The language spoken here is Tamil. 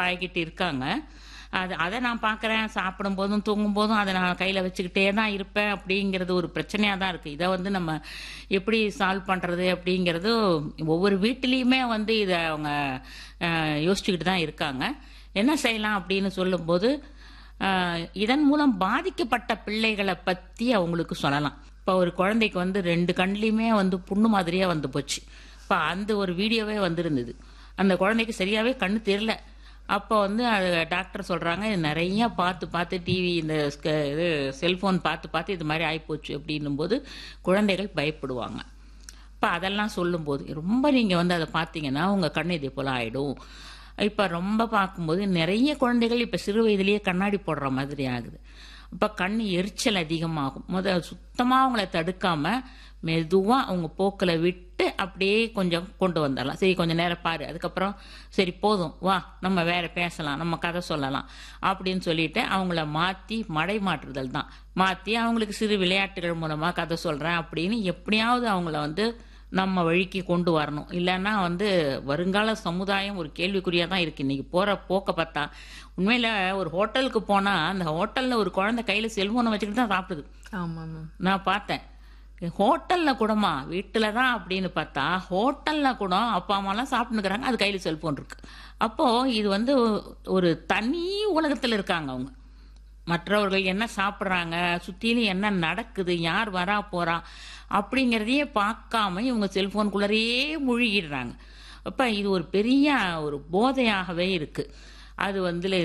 ஆகிக்கிட்டு இருக்காங்க அது அதை நான் பார்க்குறேன் சாப்பிடும் போதும் தூங்கும் போதும் அதை நான் கையில் வச்சுக்கிட்டே தான் இருப்பேன் அப்படிங்கிறது ஒரு பிரச்சனையாக தான் இருக்குது இதை வந்து நம்ம எப்படி சால்வ் பண்ணுறது அப்படிங்கிறது ஒவ்வொரு வீட்டிலையுமே வந்து இதை அவங்க அஹ், யோசிச்சுக்கிட்டு தான் இருக்காங்க என்ன செய்யலாம் அப்படின்னு சொல்லும்போது அஹ், இதன் மூலம் பாதிக்கப்பட்ட பிள்ளைகளை பற்றி அவங்களுக்கு சொல்லலாம் இப்போ ஒரு குழந்தைக்கு வந்து ரெண்டு கண்லேயுமே வந்து புண்ணு மாதிரியே வந்து போச்சு இப்போ அந்த ஒரு வீடியோவே வந்திருந்தது அந்த குழந்தைக்கு சரியாகவே கண்ணு தெரில அப்போ வந்து அது டாக்டர் சொல்கிறாங்க இது நிறைய பார்த்து பார்த்து டிவி இந்த ஸ்க- இது செல்ஃபோன் பார்த்து பார்த்து இது மாதிரி ஆகிப்போச்சு அப்படின்னும் போது குழந்தைகள் பயப்படுவாங்க இப்போ அதெல்லாம் சொல்லும்போது ரொம்ப நீங்கள் வந்து அதை பார்த்தீங்கன்னா உங்கள் கண் இதே போல் ஆகிடும் இப்போ ரொம்ப பார்க்கும்போது நிறைய குழந்தைகள் இப்போ சிறு வயதிலேயே கண்ணாடி போடுற மாதிரி ஆகுது இப்போ கண் எரிச்சல் அதிகமாகும் முத சுத்தமாக அவங்கள தடுக்காமல் மெதுவாக அவங்க போக்கில் விட்டு அப்படியே கொஞ்சம் கொண்டு வந்துடலாம் சரி கொஞ்சம் நேரம் பாரு அதுக்கப்புறம் சரி போதும் வா நம்ம வேற பேசலாம் நம்ம கதை சொல்லலாம் அப்படின்னு சொல்லிட்டு அவங்கள மாற்றி மடை மாற்றுதல் தான் மாற்றி அவங்களுக்கு சிறு விளையாட்டுகள் மூலமாக கதை சொல்கிறேன் அப்படின்னு எப்படியாவது அவங்கள வந்து நம்ம வழிக்கு கொண்டு வரணும் இல்லைன்னா வந்து வருங்கால சமுதாயம் ஒரு கேள்விக்குறியாக தான் இருக்குது இன்றைக்கி போகிற போக்க பார்த்தா உண்மையில் ஒரு ஹோட்டலுக்கு போனால் அந்த ஹோட்டலில் ஒரு குழந்தை கையில் செல்ஃபோனை வச்சுக்கிட்டு தான் சாப்பிடுது ஆமாம் மேம் நான் பார்த்தேன் ஹோட்டலில் கூடமா வீட்டில் தான் அப்படின்னு பார்த்தா ஹோட்டலில் கூட அப்பா அம்மாலாம் சாப்பிட்டுக்கிறாங்க அது கையில் செல்ஃபோன் இருக்கு அப்போது இது வந்து ஒரு தனி உலகத்தில் இருக்காங்க அவங்க மற்றவர்கள் என்ன சாப்பிட்றாங்க சுற்றிலும் என்ன நடக்குது யார் வரா போகிறா அப்படிங்கிறதையே பார்க்காம இவங்க செல்ஃபோனுக்குள்ளரையே மூழ்கிடுறாங்க அப்போ இது ஒரு பெரிய ஒரு போதையாகவே இருக்குது அது வந்து